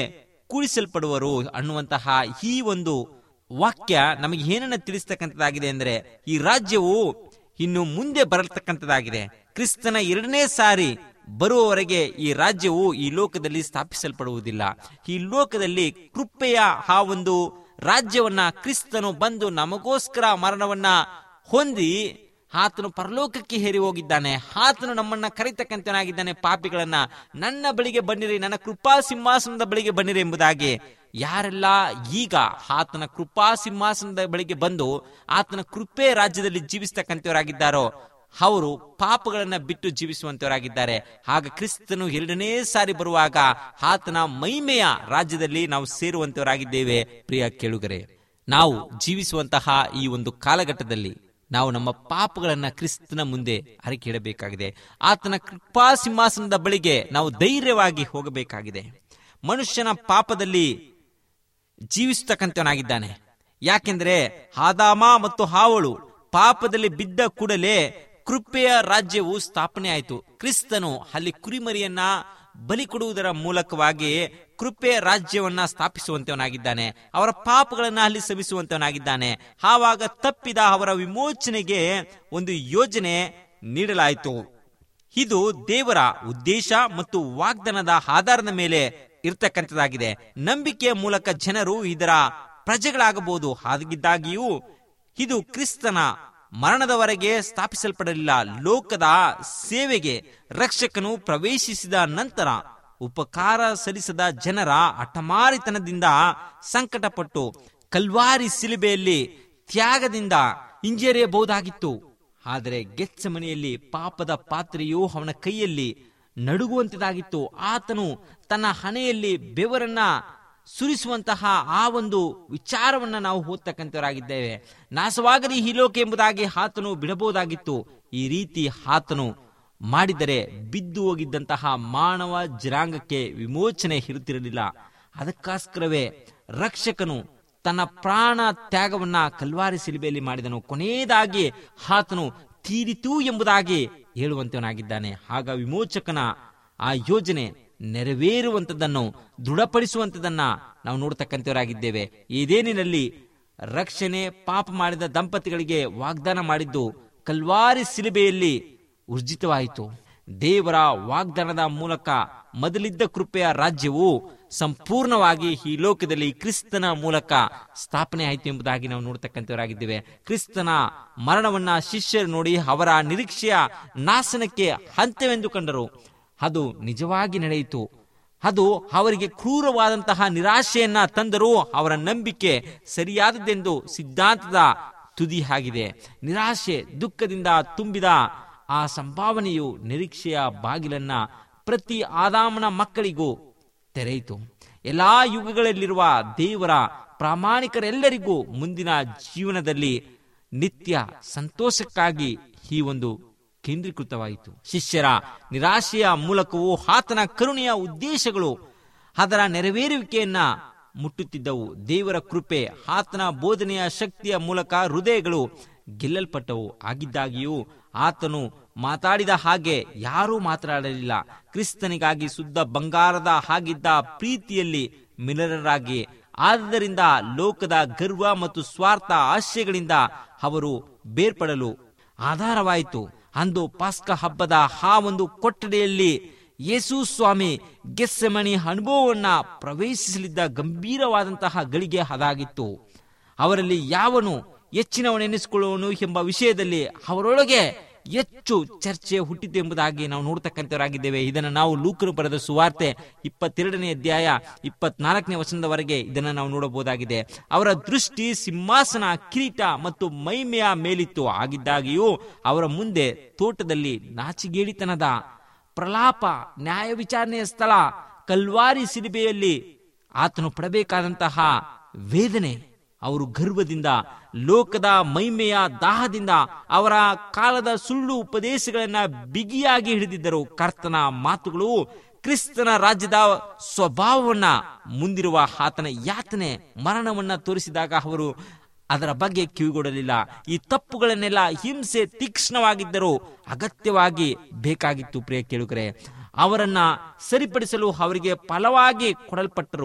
ಕೂಡಿಸಲ್ಪಡುವರು ಅನ್ನುವಂತಹ ಈ ಒಂದು ವಾಕ್ಯ ನಮಗೆ ಏನನ್ನ ತಿಳಿಸ್ತಕ್ಕಂಥದ್ದಾಗಿದೆ ಅಂದ್ರೆ ಈ ರಾಜ್ಯವು ಇನ್ನು ಮುಂದೆ ಬರತಕ್ಕಂಥದ್ದಾಗಿದೆ ಕ್ರಿಸ್ತನ ಎರಡನೇ ಸಾರಿ ಬರುವವರೆಗೆ ಈ ರಾಜ್ಯವು ಈ ಲೋಕದಲ್ಲಿ ಸ್ಥಾಪಿಸಲ್ಪಡುವುದಿಲ್ಲ ಈ ಲೋಕದಲ್ಲಿ ಕೃಪೆಯ ಆ ಒಂದು ರಾಜ್ಯವನ್ನ ಕ್ರಿಸ್ತನು ಬಂದು ನಮಗೋಸ್ಕರ ಮರಣವನ್ನ ಹೊಂದಿ ಆತನು ಪರಲೋಕಕ್ಕೆ ಹೇರಿ ಹೋಗಿದ್ದಾನೆ ಆತನು ನಮ್ಮನ್ನ ಕರೆತಕ್ಕಂತನಾಗಿದ್ದಾನೆ ಪಾಪಿಗಳನ್ನ ನನ್ನ ಬಳಿಗೆ ಬನ್ನಿರಿ ನನ್ನ ಕೃಪಾ ಸಿಂಹಾಸನದ ಬಳಿಗೆ ಬನ್ನಿರಿ ಎಂಬುದಾಗಿ ಯಾರೆಲ್ಲ ಈಗ ಆತನ ಕೃಪಾ ಸಿಂಹಾಸನದ ಬಳಿಗೆ ಬಂದು ಆತನ ಕೃಪೆ ರಾಜ್ಯದಲ್ಲಿ ಜೀವಿಸ್ತಕ್ಕಂಥವರಾಗಿದ್ದಾರೋ ಅವರು ಪಾಪಗಳನ್ನ ಬಿಟ್ಟು ಜೀವಿಸುವಂತವರಾಗಿದ್ದಾರೆ ಆಗ ಕ್ರಿಸ್ತನು ಎರಡನೇ ಸಾರಿ ಬರುವಾಗ ಆತನ ಮಹಿಮೆಯ ರಾಜ್ಯದಲ್ಲಿ ನಾವು ಸೇರುವಂತವರಾಗಿದ್ದೇವೆ ಪ್ರಿಯ ಕೇಳುಗರೆ ನಾವು ಜೀವಿಸುವಂತಹ ಈ ಒಂದು ಕಾಲಘಟ್ಟದಲ್ಲಿ ನಾವು ನಮ್ಮ ಪಾಪಗಳನ್ನ ಕ್ರಿಸ್ತನ ಮುಂದೆ ಅರಿಕೆ ಇಡಬೇಕಾಗಿದೆ ಆತನ ಕೃಪಾ ಸಿಂಹಾಸನದ ಬಳಿಗೆ ನಾವು ಧೈರ್ಯವಾಗಿ ಹೋಗಬೇಕಾಗಿದೆ ಮನುಷ್ಯನ ಪಾಪದಲ್ಲಿ ಜೀವಿಸತಕ್ಕಂಥವನಾಗಿದ್ದಾನೆ ಯಾಕೆಂದ್ರೆ ಆದಾಮ ಮತ್ತು ಹಾವಳು ಪಾಪದಲ್ಲಿ ಬಿದ್ದ ಕೂಡಲೇ ಕೃಪೆಯ ರಾಜ್ಯವು ಸ್ಥಾಪನೆ ಆಯಿತು ಕ್ರಿಸ್ತನು ಅಲ್ಲಿ ಕುರಿಮರಿಯನ್ನ ಬಲಿ ಕೊಡುವುದರ ಮೂಲಕವಾಗಿ ಕೃಪೆಯ ರಾಜ್ಯವನ್ನ ಸ್ಥಾಪಿಸುವಂತವನಾಗಿದ್ದಾನೆ ಅವರ ಪಾಪಗಳನ್ನ ಅಲ್ಲಿ ಸವಿಸುವಂತವನಾಗಿದ್ದಾನೆ ಆವಾಗ ತಪ್ಪಿದ ಅವರ ವಿಮೋಚನೆಗೆ ಒಂದು ಯೋಜನೆ ನೀಡಲಾಯಿತು ಇದು ದೇವರ ಉದ್ದೇಶ ಮತ್ತು ವಾಗ್ದಾನದ ಆಧಾರದ ಮೇಲೆ ಇರ್ತಕ್ಕಂಥದ್ದಾಗಿದೆ ನಂಬಿಕೆಯ ಮೂಲಕ ಜನರು ಇದರ ಪ್ರಜೆಗಳಾಗಬಹುದು ಹಾಗಿದ್ದಾಗಿಯೂ ಇದು ಕ್ರಿಸ್ತನ ಮರಣದವರೆಗೆ ಸ್ಥಾಪಿಸಲ್ಪಡಲಿಲ್ಲ ಲೋಕದ ಸೇವೆಗೆ ರಕ್ಷಕನು ಪ್ರವೇಶಿಸಿದ ನಂತರ ಉಪಕಾರ ಸಲ್ಲಿಸದ ಜನರ ಹಠಮಾರಿತನದಿಂದ ಸಂಕಟಪಟ್ಟು ಕಲ್ವಾರಿ ಸಿಲುಬೆಯಲ್ಲಿ ತ್ಯಾಗದಿಂದ ಹಿಂಜರಿಯಬಹುದಾಗಿತ್ತು ಆದರೆ ಗೆಚ್ಚ ಮನೆಯಲ್ಲಿ ಪಾಪದ ಪಾತ್ರೆಯು ಅವನ ಕೈಯಲ್ಲಿ ನಡುಗುವಂತದಾಗಿತ್ತು ಆತನು ತನ್ನ ಹಣೆಯಲ್ಲಿ ಬೆವರನ್ನ ಸುರಿಸುವಂತಹ ಆ ಒಂದು ವಿಚಾರವನ್ನ ನಾವು ಓದ್ತಕ್ಕಂಥವರಾಗಿದ್ದೇವೆ ನಾಶವಾಗಲಿ ಈ ಲೋಕ ಎಂಬುದಾಗಿ ಆತನು ಬಿಡಬಹುದಾಗಿತ್ತು ಈ ರೀತಿ ಆತನು ಮಾಡಿದರೆ ಬಿದ್ದು ಹೋಗಿದ್ದಂತಹ ಮಾನವ ಜನಾಂಗಕ್ಕೆ ವಿಮೋಚನೆ ಇರುತ್ತಿರಲಿಲ್ಲ ಅದಕ್ಕೋಸ್ಕರವೇ ರಕ್ಷಕನು ತನ್ನ ಪ್ರಾಣ ತ್ಯಾಗವನ್ನ ಕಲ್ವಾರಿ ಸಿಲುಬೆಯಲ್ಲಿ ಮಾಡಿದನು ಕೊನೆಯದಾಗಿ ಆತನು ತೀರಿತು ಎಂಬುದಾಗಿ ಹೇಳುವಂತವನಾಗಿದ್ದಾನೆ ಆಗ ವಿಮೋಚಕನ ಆ ಯೋಜನೆ ನೆರವೇರುವಂತದನ್ನು ದೃಢಪಡಿಸುವಂತದನ್ನ ನಾವು ನೋಡ್ತಕ್ಕಂಥವರಾಗಿದ್ದೇವೆ ಇದೇನಿನಲ್ಲಿ ರಕ್ಷಣೆ ಪಾಪ ಮಾಡಿದ ದಂಪತಿಗಳಿಗೆ ವಾಗ್ದಾನ ಮಾಡಿದ್ದು ಕಲ್ವಾರಿ ಸಿಲುಬೆಯಲ್ಲಿ ಊರ್ಜಿತವಾಯಿತು ದೇವರ ವಾಗ್ದಾನದ ಮೂಲಕ ಮೊದಲಿದ್ದ ಕೃಪೆಯ ರಾಜ್ಯವು ಸಂಪೂರ್ಣವಾಗಿ ಈ ಲೋಕದಲ್ಲಿ ಕ್ರಿಸ್ತನ ಮೂಲಕ ಸ್ಥಾಪನೆ ಆಯಿತು ಎಂಬುದಾಗಿ ನಾವು ನೋಡ್ತಕ್ಕಂಥವರಾಗಿದ್ದೇವೆ ಕ್ರಿಸ್ತನ ಮರಣವನ್ನ ಶಿಷ್ಯರು ನೋಡಿ ಅವರ ನಿರೀಕ್ಷೆಯ ನಾಶನಕ್ಕೆ ಅಂತ್ಯವೆಂದು ಕಂಡರು ಅದು ನಿಜವಾಗಿ ನಡೆಯಿತು ಅದು ಅವರಿಗೆ ಕ್ರೂರವಾದಂತಹ ನಿರಾಶೆಯನ್ನ ತಂದರೂ ಅವರ ನಂಬಿಕೆ ಸರಿಯಾದದ್ದೆಂದು ಸಿದ್ಧಾಂತದ ತುದಿ ಆಗಿದೆ ನಿರಾಶೆ ದುಃಖದಿಂದ ತುಂಬಿದ ಆ ಸಂಭಾವನೆಯು ನಿರೀಕ್ಷೆಯ ಬಾಗಿಲನ್ನ ಪ್ರತಿ ಆದಾಮನ ಮಕ್ಕಳಿಗೂ ತೆರೆಯಿತು ಎಲ್ಲಾ ಯುಗಗಳಲ್ಲಿರುವ ದೇವರ ಪ್ರಾಮಾಣಿಕರೆಲ್ಲರಿಗೂ ಮುಂದಿನ ಜೀವನದಲ್ಲಿ ನಿತ್ಯ ಸಂತೋಷಕ್ಕಾಗಿ ಈ ಒಂದು ಕೇಂದ್ರೀಕೃತವಾಯಿತು ಶಿಷ್ಯರ ನಿರಾಶೆಯ ಮೂಲಕವೂ ಆತನ ಕರುಣೆಯ ಉದ್ದೇಶಗಳು ಅದರ ನೆರವೇರುವಿಕೆಯನ್ನ ಮುಟ್ಟುತ್ತಿದ್ದವು ದೇವರ ಕೃಪೆ ಆತನ ಬೋಧನೆಯ ಶಕ್ತಿಯ ಮೂಲಕ ಹೃದಯಗಳು ಗೆಲ್ಲಲ್ಪಟ್ಟವು ಆಗಿದ್ದಾಗಿಯೂ ಆತನು ಮಾತಾಡಿದ ಹಾಗೆ ಯಾರೂ ಮಾತನಾಡಲಿಲ್ಲ ಕ್ರಿಸ್ತನಿಗಾಗಿ ಶುದ್ಧ ಬಂಗಾರದ ಹಾಗಿದ್ದ ಪ್ರೀತಿಯಲ್ಲಿ ಮಿಲನರಾಗಿ ಆದ್ದರಿಂದ ಲೋಕದ ಗರ್ವ ಮತ್ತು ಸ್ವಾರ್ಥ ಆಶಯಗಳಿಂದ ಅವರು ಬೇರ್ಪಡಲು ಆಧಾರವಾಯಿತು ಅಂದು ಪಾಸ್ಕ ಹಬ್ಬದ ಆ ಒಂದು ಕೊಠಡಿಯಲ್ಲಿ ಯೇಸು ಸ್ವಾಮಿ ಗೆಸ್ಸೆಮಣಿ ಅನುಭವವನ್ನ ಪ್ರವೇಶಿಸಲಿದ್ದ ಗಂಭೀರವಾದಂತಹ ಗಳಿಗೆ ಅದಾಗಿತ್ತು ಅವರಲ್ಲಿ ಯಾವನು ಹೆಚ್ಚಿನವನೆನಿಸಿಕೊಳ್ಳುವನು ಎಂಬ ವಿಷಯದಲ್ಲಿ ಅವರೊಳಗೆ ಹೆಚ್ಚು ಚರ್ಚೆ ಹುಟ್ಟಿತು ಎಂಬುದಾಗಿ ನಾವು ನೋಡ್ತಕ್ಕಂಥವರಾಗಿದ್ದೇವೆ ಇದನ್ನು ನಾವು ಲೂಕನು ಬರೆದ ಸುವಾರ್ತೆ ಇಪ್ಪತ್ತೆರಡನೇ ಅಧ್ಯಾಯ ಇಪ್ಪತ್ನಾಲ್ಕನೇ ವಚನದವರೆಗೆ ಇದನ್ನು ನಾವು ನೋಡಬಹುದಾಗಿದೆ ಅವರ ದೃಷ್ಟಿ ಸಿಂಹಾಸನ ಕಿರೀಟ ಮತ್ತು ಮೈಮೆಯ ಮೇಲಿತ್ತು ಆಗಿದ್ದಾಗಿಯೂ ಅವರ ಮುಂದೆ ತೋಟದಲ್ಲಿ ನಾಚಿಗೇಡಿತನದ ಪ್ರಲಾಪ ನ್ಯಾಯ ವಿಚಾರಣೆಯ ಸ್ಥಳ ಕಲ್ವಾರಿ ಸಿಲಿಬೆಯಲ್ಲಿ ಆತನು ಪಡಬೇಕಾದಂತಹ ವೇದನೆ ಅವರು ಗರ್ವದಿಂದ ಲೋಕದ ಮೈಮೆಯ ದಾಹದಿಂದ ಅವರ ಕಾಲದ ಸುಳ್ಳು ಉಪದೇಶಗಳನ್ನ ಬಿಗಿಯಾಗಿ ಹಿಡಿದಿದ್ದರು ಕರ್ತನ ಮಾತುಗಳು ಕ್ರಿಸ್ತನ ರಾಜ್ಯದ ಸ್ವಭಾವವನ್ನ ಮುಂದಿರುವ ಆತನ ಯಾತನೆ ಮರಣವನ್ನ ತೋರಿಸಿದಾಗ ಅವರು ಅದರ ಬಗ್ಗೆ ಕಿವಿಗೊಡಲಿಲ್ಲ ಈ ತಪ್ಪುಗಳನ್ನೆಲ್ಲ ಹಿಂಸೆ ತೀಕ್ಷ್ಣವಾಗಿದ್ದರೂ ಅಗತ್ಯವಾಗಿ ಬೇಕಾಗಿತ್ತು ಪ್ರಿಯ ಕೇಳುಗರೆ ಅವರನ್ನ ಸರಿಪಡಿಸಲು ಅವರಿಗೆ ಫಲವಾಗಿ ಕೊಡಲ್ಪಟ್ಟರು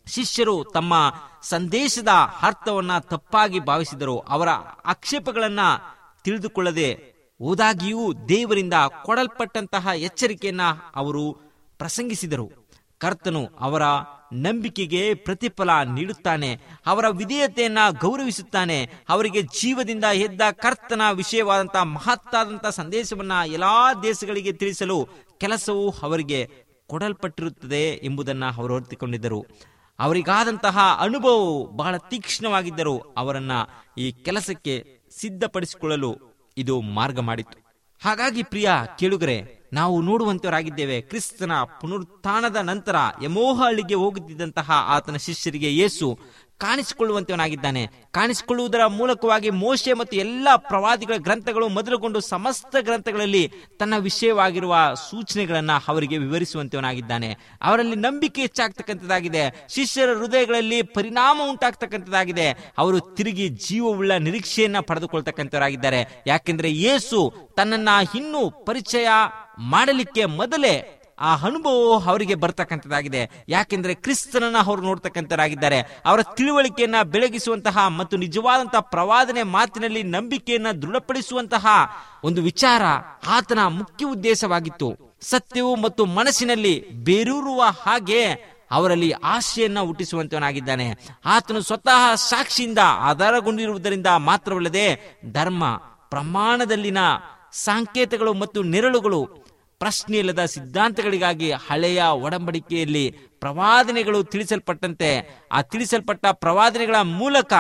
ಶಿಷ್ಯರು ತಮ್ಮ ಸಂದೇಶದ ಅರ್ಥವನ್ನ ತಪ್ಪಾಗಿ ಭಾವಿಸಿದರು ಅವರ ಆಕ್ಷೇಪಗಳನ್ನ ತಿಳಿದುಕೊಳ್ಳದೆ ಹೋದಾಗಿಯೂ ದೇವರಿಂದ ಕೊಡಲ್ಪಟ್ಟಂತಹ ಎಚ್ಚರಿಕೆಯನ್ನ ಅವರು ಪ್ರಸಂಗಿಸಿದರು ಕರ್ತನು ಅವರ ನಂಬಿಕೆಗೆ ಪ್ರತಿಫಲ ನೀಡುತ್ತಾನೆ ಅವರ ವಿಧೇಯತೆಯನ್ನ ಗೌರವಿಸುತ್ತಾನೆ ಅವರಿಗೆ ಜೀವದಿಂದ ಎದ್ದ ಕರ್ತನ ವಿಷಯವಾದಂತಹ ಮಹತ್ತಾದಂತಹ ಸಂದೇಶವನ್ನ ಎಲ್ಲಾ ದೇಶಗಳಿಗೆ ತಿಳಿಸಲು ಕೆಲಸವು ಅವರಿಗೆ ಕೊಡಲ್ಪಟ್ಟಿರುತ್ತದೆ ಎಂಬುದನ್ನ ಅವರು ಅರಿತುಕೊಂಡಿದ್ದರು ಅವರಿಗಾದಂತಹ ಅನುಭವವು ಬಹಳ ತೀಕ್ಷ್ಣವಾಗಿದ್ದರು ಅವರನ್ನ ಈ ಕೆಲಸಕ್ಕೆ ಸಿದ್ಧಪಡಿಸಿಕೊಳ್ಳಲು ಇದು ಮಾರ್ಗ ಮಾಡಿತು ಹಾಗಾಗಿ ಪ್ರಿಯ ಕೇಳುಗರೆ ನಾವು ನೋಡುವಂತವರಾಗಿದ್ದೇವೆ ಕ್ರಿಸ್ತನ ಪುನರುತ್ಥಾನದ ನಂತರ ಯಮೋಹ ಹಳ್ಳಿಗೆ ಹೋಗುತ್ತಿದ್ದಂತಹ ಆತನ ಶಿಷ್ಯರಿಗೆ ಯೇಸು ಕಾಣಿಸಿಕೊಳ್ಳುವಂತವನಾಗಿದ್ದಾನೆ ಕಾಣಿಸಿಕೊಳ್ಳುವುದರ ಮೂಲಕವಾಗಿ ಮೋಶೆ ಮತ್ತು ಎಲ್ಲ ಪ್ರವಾದಿಗಳ ಗ್ರಂಥಗಳು ಮೊದಲುಗೊಂಡು ಸಮಸ್ತ ಗ್ರಂಥಗಳಲ್ಲಿ ತನ್ನ ವಿಷಯವಾಗಿರುವ ಸೂಚನೆಗಳನ್ನ ಅವರಿಗೆ ವಿವರಿಸುವಂತವನಾಗಿದ್ದಾನೆ ಅವರಲ್ಲಿ ನಂಬಿಕೆ ಹೆಚ್ಚಾಗ್ತಕ್ಕಂಥದ್ದಾಗಿದೆ ಶಿಷ್ಯರ ಹೃದಯಗಳಲ್ಲಿ ಪರಿಣಾಮ ಉಂಟಾಗ್ತಕ್ಕಂಥದ್ದಾಗಿದೆ ಅವರು ತಿರುಗಿ ಜೀವವುಳ್ಳ ನಿರೀಕ್ಷೆಯನ್ನ ಪಡೆದುಕೊಳ್ತಕ್ಕಂಥವರಾಗಿದ್ದಾರೆ ಯಾಕೆಂದ್ರೆ ಯೇಸು ತನ್ನನ್ನ ಇನ್ನೂ ಪರಿಚಯ ಮಾಡಲಿಕ್ಕೆ ಮೊದಲೇ ಆ ಅನುಭವ ಅವರಿಗೆ ಬರ್ತಕ್ಕಂಥದ್ದಾಗಿದೆ ಯಾಕೆಂದ್ರೆ ಕ್ರಿಸ್ತನನ್ನ ಅವರು ನೋಡ್ತಕ್ಕಂಥವರಾಗಿದ್ದಾರೆ ಅವರ ತಿಳುವಳಿಕೆಯನ್ನ ಬೆಳಗಿಸುವಂತಹ ಮತ್ತು ನಿಜವಾದಂತಹ ಪ್ರವಾದನೆ ಮಾತಿನಲ್ಲಿ ನಂಬಿಕೆಯನ್ನ ದೃಢಪಡಿಸುವಂತಹ ಒಂದು ವಿಚಾರ ಆತನ ಮುಖ್ಯ ಉದ್ದೇಶವಾಗಿತ್ತು ಸತ್ಯವು ಮತ್ತು ಮನಸ್ಸಿನಲ್ಲಿ ಬೇರೂರುವ ಹಾಗೆ ಅವರಲ್ಲಿ ಆಶೆಯನ್ನ ಹುಟ್ಟಿಸುವಂತವನಾಗಿದ್ದಾನೆ ಆತನು ಸ್ವತಃ ಸಾಕ್ಷಿಯಿಂದ ಆಧಾರಗೊಂಡಿರುವುದರಿಂದ ಮಾತ್ರವಲ್ಲದೆ ಧರ್ಮ ಪ್ರಮಾಣದಲ್ಲಿನ ಸಂಕೇತಗಳು ಮತ್ತು ನೆರಳುಗಳು ಪ್ರಶ್ನೆಯಿಲ್ಲದ ಸಿದ್ಧಾಂತಗಳಿಗಾಗಿ ಹಳೆಯ ಒಡಂಬಡಿಕೆಯಲ್ಲಿ ಪ್ರವಾದನೆಗಳು ತಿಳಿಸಲ್ಪಟ್ಟಂತೆ ಆ ತಿಳಿಸಲ್ಪಟ್ಟ ಪ್ರವಾದನೆಗಳ ಮೂಲಕ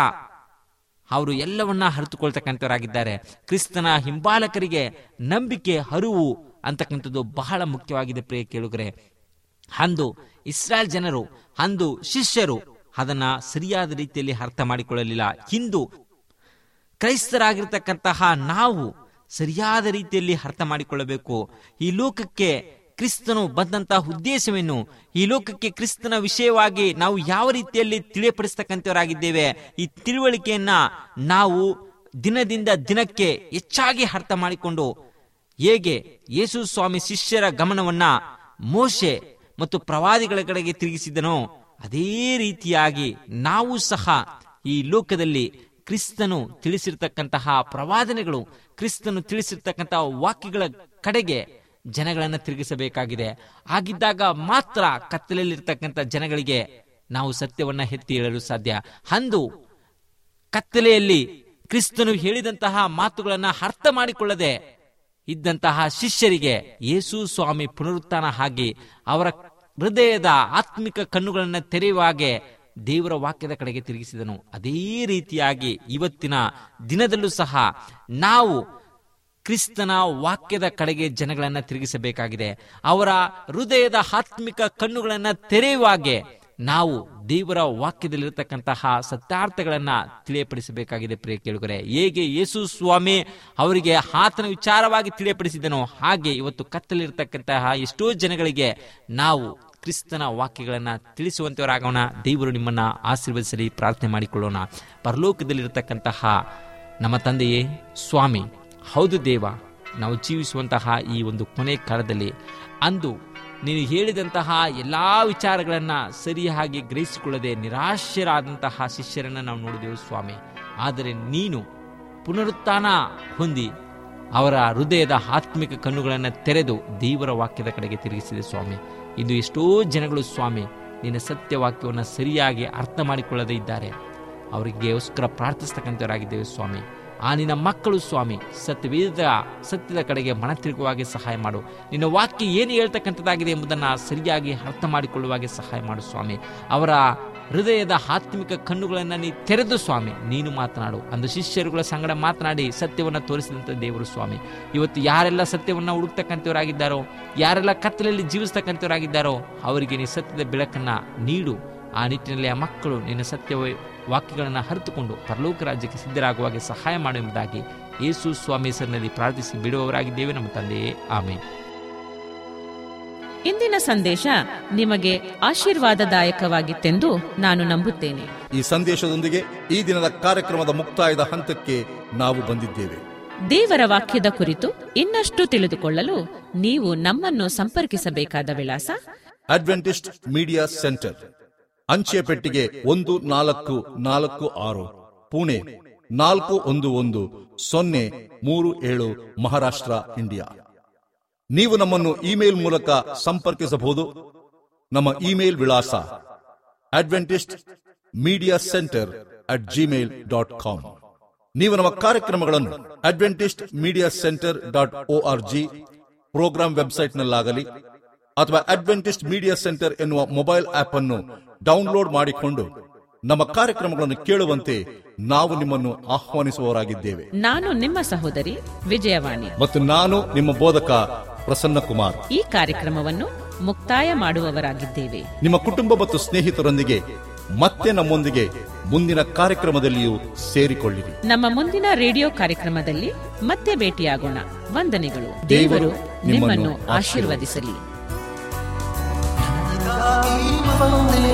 ಅವರು ಎಲ್ಲವನ್ನ ಅರಿತುಕೊಳ್ತಕ್ಕಂಥವರಾಗಿದ್ದಾರೆ ಕ್ರಿಸ್ತನ ಹಿಂಬಾಲಕರಿಗೆ ನಂಬಿಕೆ ಹರಿವು ಅಂತಕ್ಕಂಥದ್ದು ಬಹಳ ಮುಖ್ಯವಾಗಿದೆ ಪ್ರಿಯ ಕೇಳುಗರೆ ಅಂದು ಇಸ್ರಾಯೇಲ್ ಜನರು ಅಂದು ಶಿಷ್ಯರು ಅದನ್ನ ಸರಿಯಾದ ರೀತಿಯಲ್ಲಿ ಅರ್ಥ ಮಾಡಿಕೊಳ್ಳಲಿಲ್ಲ ಇಂದು ಕ್ರೈಸ್ತರಾಗಿರ್ತಕ್ಕಂತಹ ನಾವು ಸರಿಯಾದ ರೀತಿಯಲ್ಲಿ ಅರ್ಥ ಮಾಡಿಕೊಳ್ಳಬೇಕು ಈ ಲೋಕಕ್ಕೆ ಕ್ರಿಸ್ತನು ಬಂದಂತಹ ಉದ್ದೇಶವೇನು ಈ ಲೋಕಕ್ಕೆ ಕ್ರಿಸ್ತನ ವಿಷಯವಾಗಿ ನಾವು ಯಾವ ರೀತಿಯಲ್ಲಿ ತಿಳಿಯಪಡಿಸ್ತಕ್ಕಂಥವರಾಗಿದ್ದೇವೆ ಈ ತಿಳುವಳಿಕೆಯನ್ನ ನಾವು ದಿನದಿಂದ ದಿನಕ್ಕೆ ಹೆಚ್ಚಾಗಿ ಅರ್ಥ ಮಾಡಿಕೊಂಡು ಹೇಗೆ ಯೇಸು ಸ್ವಾಮಿ ಶಿಷ್ಯರ ಗಮನವನ್ನ ಮೋಶೆ ಮತ್ತು ಪ್ರವಾದಿಗಳ ಕಡೆಗೆ ತಿರುಗಿಸಿದನೋ ಅದೇ ರೀತಿಯಾಗಿ ನಾವು ಸಹ ಈ ಲೋಕದಲ್ಲಿ ಕ್ರಿಸ್ತನು ತಿಳಿಸಿರ್ತಕ್ಕಂತಹ ಪ್ರವಾದನೆಗಳು ಕ್ರಿಸ್ತನು ತಿಳಿಸಿರ್ತಕ್ಕಂತಹ ವಾಕ್ಯಗಳ ಕಡೆಗೆ ಜನಗಳನ್ನ ತಿರುಗಿಸಬೇಕಾಗಿದೆ ಆಗಿದ್ದಾಗ ಮಾತ್ರ ಕತ್ತಲೆಯಲ್ಲಿರ್ತಕ್ಕಂಥ ಜನಗಳಿಗೆ ನಾವು ಸತ್ಯವನ್ನ ಎತ್ತಿ ಹೇಳಲು ಸಾಧ್ಯ ಅಂದು ಕತ್ತಲೆಯಲ್ಲಿ ಕ್ರಿಸ್ತನು ಹೇಳಿದಂತಹ ಮಾತುಗಳನ್ನ ಅರ್ಥ ಮಾಡಿಕೊಳ್ಳದೆ ಇದ್ದಂತಹ ಶಿಷ್ಯರಿಗೆ ಯೇಸು ಸ್ವಾಮಿ ಪುನರುತ್ಥಾನ ಆಗಿ ಅವರ ಹೃದಯದ ಆತ್ಮಿಕ ಕಣ್ಣುಗಳನ್ನು ತೆರೆಯುವ ಹಾಗೆ ದೇವರ ವಾಕ್ಯದ ಕಡೆಗೆ ತಿರುಗಿಸಿದನು ಅದೇ ರೀತಿಯಾಗಿ ಇವತ್ತಿನ ದಿನದಲ್ಲೂ ಸಹ ನಾವು ಕ್ರಿಸ್ತನ ವಾಕ್ಯದ ಕಡೆಗೆ ಜನಗಳನ್ನ ತಿರುಗಿಸಬೇಕಾಗಿದೆ ಅವರ ಹೃದಯದ ಆತ್ಮಿಕ ಕಣ್ಣುಗಳನ್ನ ತೆರೆಯುವಾಗೆ ನಾವು ದೇವರ ವಾಕ್ಯದಲ್ಲಿರತಕ್ಕಂತಹ ಸತ್ಯಾರ್ಥಗಳನ್ನ ತಿಳಿಯಪಡಿಸಬೇಕಾಗಿದೆ ಪ್ರಿಯ ಕೇಳುಗರೆ ಹೇಗೆ ಯೇಸು ಸ್ವಾಮಿ ಅವರಿಗೆ ಆತನ ವಿಚಾರವಾಗಿ ತಿಳಿಯಪಡಿಸಿದನೋ ಹಾಗೆ ಇವತ್ತು ಕತ್ತಲಿರ್ತಕ್ಕಂತಹ ಎಷ್ಟೋ ಜನಗಳಿಗೆ ನಾವು ಕ್ರಿಸ್ತನ ವಾಕ್ಯಗಳನ್ನ ತಿಳಿಸುವಂತವರಾಗೋಣ ದೇವರು ನಿಮ್ಮನ್ನ ಆಶೀರ್ವದಿಸಲಿ ಪ್ರಾರ್ಥನೆ ಮಾಡಿಕೊಳ್ಳೋಣ ಪರಲೋಕದಲ್ಲಿರತಕ್ಕಂತಹ ನಮ್ಮ ತಂದೆಯೇ ಸ್ವಾಮಿ ಹೌದು ದೇವ ನಾವು ಜೀವಿಸುವಂತಹ ಈ ಒಂದು ಕೊನೆ ಕಾಲದಲ್ಲಿ ಅಂದು ನೀನು ಹೇಳಿದಂತಹ ಎಲ್ಲಾ ವಿಚಾರಗಳನ್ನ ಸರಿಯಾಗಿ ಗ್ರಹಿಸಿಕೊಳ್ಳದೆ ನಿರಾಶರಾದಂತಹ ಶಿಷ್ಯರನ್ನ ನಾವು ನೋಡಿದೆವು ಸ್ವಾಮಿ ಆದರೆ ನೀನು ಪುನರುತ್ಥಾನ ಹೊಂದಿ ಅವರ ಹೃದಯದ ಆತ್ಮಿಕ ಕಣ್ಣುಗಳನ್ನು ತೆರೆದು ದೇವರ ವಾಕ್ಯದ ಕಡೆಗೆ ತಿರುಗಿಸಿದೆ ಸ್ವಾಮಿ ಇದು ಎಷ್ಟೋ ಜನಗಳು ಸ್ವಾಮಿ ನಿನ್ನ ಸತ್ಯವಾಕ್ಯವನ್ನು ಸರಿಯಾಗಿ ಅರ್ಥ ಮಾಡಿಕೊಳ್ಳದೇ ಇದ್ದಾರೆ ಅವರಿಗೆಗೋಸ್ಕರ ಪ್ರಾರ್ಥಿಸ್ತಕ್ಕಂಥವರಾಗಿದ್ದೇವೆ ಸ್ವಾಮಿ ಆ ನಿನ್ನ ಮಕ್ಕಳು ಸ್ವಾಮಿ ಸತ್ಯವೇದ ಸತ್ಯದ ಕಡೆಗೆ ಮನ ತಿರುಗುವಾಗೆ ಸಹಾಯ ಮಾಡು ನಿನ್ನ ವಾಕ್ಯ ಏನು ಹೇಳ್ತಕ್ಕಂಥದ್ದಾಗಿದೆ ಎಂಬುದನ್ನು ಸರಿಯಾಗಿ ಅರ್ಥ ಮಾಡಿಕೊಳ್ಳುವಾಗೆ ಸಹಾಯ ಮಾಡು ಸ್ವಾಮಿ ಅವರ ಹೃದಯದ ಆತ್ಮಿಕ ಕಣ್ಣುಗಳನ್ನು ನೀ ತೆರೆದು ಸ್ವಾಮಿ ನೀನು ಮಾತನಾಡು ಅಂದು ಶಿಷ್ಯರುಗಳ ಸಂಗಡ ಮಾತನಾಡಿ ಸತ್ಯವನ್ನು ತೋರಿಸಿದಂಥ ದೇವರು ಸ್ವಾಮಿ ಇವತ್ತು ಯಾರೆಲ್ಲ ಸತ್ಯವನ್ನು ಹುಡುಕ್ತಕ್ಕಂಥವರಾಗಿದ್ದಾರೋ ಯಾರೆಲ್ಲ ಕತ್ತಲಲ್ಲಿ ಜೀವಿಸ್ತಕ್ಕಂಥವರಾಗಿದ್ದಾರೋ ಅವರಿಗೆ ನೀ ಸತ್ಯದ ಬೆಳಕನ್ನ ನೀಡು ಆ ನಿಟ್ಟಿನಲ್ಲಿ ಆ ಮಕ್ಕಳು ನಿನ್ನ ಸತ್ಯ ವಾಕ್ಯಗಳನ್ನು ಹರಿತುಕೊಂಡು ಪರಲೋಕ ರಾಜ್ಯಕ್ಕೆ ಸಿದ್ಧರಾಗುವಾಗೆ ಸಹಾಯ ಮಾಡು ಎಂಬುದಾಗಿ ಯೇಸು ಸ್ವಾಮಿ ಹೆಸರಿನಲ್ಲಿ ಪ್ರಾರ್ಥಿಸಿ ಬಿಡುವವರಾಗಿದ್ದೇವೆ ನಮ್ಮ ತಂದೆಯೇ ಆಮೇಲೆ ಇಂದಿನ ಸಂದೇಶ ನಿಮಗೆ ಆಶೀರ್ವಾದದಾಯಕವಾಗಿತ್ತೆಂದು ನಾನು ನಂಬುತ್ತೇನೆ ಈ ಸಂದೇಶದೊಂದಿಗೆ ಈ ದಿನದ ಕಾರ್ಯಕ್ರಮದ ಮುಕ್ತಾಯದ ಹಂತಕ್ಕೆ ನಾವು ಬಂದಿದ್ದೇವೆ ದೇವರ ವಾಕ್ಯದ ಕುರಿತು ಇನ್ನಷ್ಟು ತಿಳಿದುಕೊಳ್ಳಲು ನೀವು ನಮ್ಮನ್ನು ಸಂಪರ್ಕಿಸಬೇಕಾದ ವಿಳಾಸ ಅಡ್ವೆಂಟಿಸ್ಟ್ ಮೀಡಿಯಾ ಸೆಂಟರ್ ಅಂಚೆ ಪೆಟ್ಟಿಗೆ ಒಂದು ನಾಲ್ಕು ನಾಲ್ಕು ಆರು ಪುಣೆ ನಾಲ್ಕು ಒಂದು ಒಂದು ಸೊನ್ನೆ ಮೂರು ಏಳು ಮಹಾರಾಷ್ಟ್ರ ಇಂಡಿಯಾ ನೀವು ನಮ್ಮನ್ನು ಇಮೇಲ್ ಮೂಲಕ ಸಂಪರ್ಕಿಸಬಹುದು ನಮ್ಮ ಇಮೇಲ್ ವಿಳಾಸ Adventist media centre at Gmail dot com ನೀವು ನಮ್ಮ ಕಾರ್ಯಕ್ರಮಗಳನ್ನು Adventist media centre dot O R G programme ವೆಬ್ಸೈಟ್ನಲ್ಲಾಗಲಿ ಅಥವಾ ಅಡ್ವೆಂಟಿಸ್ಟ್ ಮೀಡಿಯಾ ಸೆಂಟರ್ ಎನ್ನುವ ಮೊಬೈಲ್ ಆಪ್ ಅನ್ನು ಡೌನ್ಲೋಡ್ ಮಾಡಿಕೊಂಡು ನಮ್ಮ ಕಾರ್ಯಕ್ರಮಗಳನ್ನು ಕೇಳುವಂತೆ ನಾವು ನಿಮ್ಮನ್ನು ಆಹ್ವಾನಿಸುವವರಾಗಿದ್ದೇವೆ ನಾನು ನಿಮ್ಮ ಸಹೋದರಿ ವಿಜಯವಾಣಿ ಮತ್ತು ನಾನು ನಿಮ್ಮ ಬೋಧಕ ಪ್ರಸನ್ನ ಕುಮಾರ್ ಈ ಕಾರ್ಯಕ್ರಮವನ್ನು ಮುಕ್ತಾಯ ಮಾಡುವವರಾಗಿದ್ದೇವೆ ನಿಮ್ಮ ಕುಟುಂಬ ಮತ್ತು ಸ್ನೇಹಿತರೊಂದಿಗೆ ಮತ್ತೆ ನಮ್ಮೊಂದಿಗೆ ಮುಂದಿನ ಕಾರ್ಯಕ್ರಮದಲ್ಲಿಯೂ ಸೇರಿಕೊಳ್ಳಿರಿ ನಮ್ಮ ಮುಂದಿನ ರೇಡಿಯೋ ಕಾರ್ಯಕ್ರಮದಲ್ಲಿ ಮತ್ತೆ ಭೇಟಿಯಾಗೋಣ ವಂದನೆಗಳು ದೇವರು ದೇವರು ನಿಮ್ಮನ್ನು ಆಶೀರ್ವದಿಸಲಿ ಈ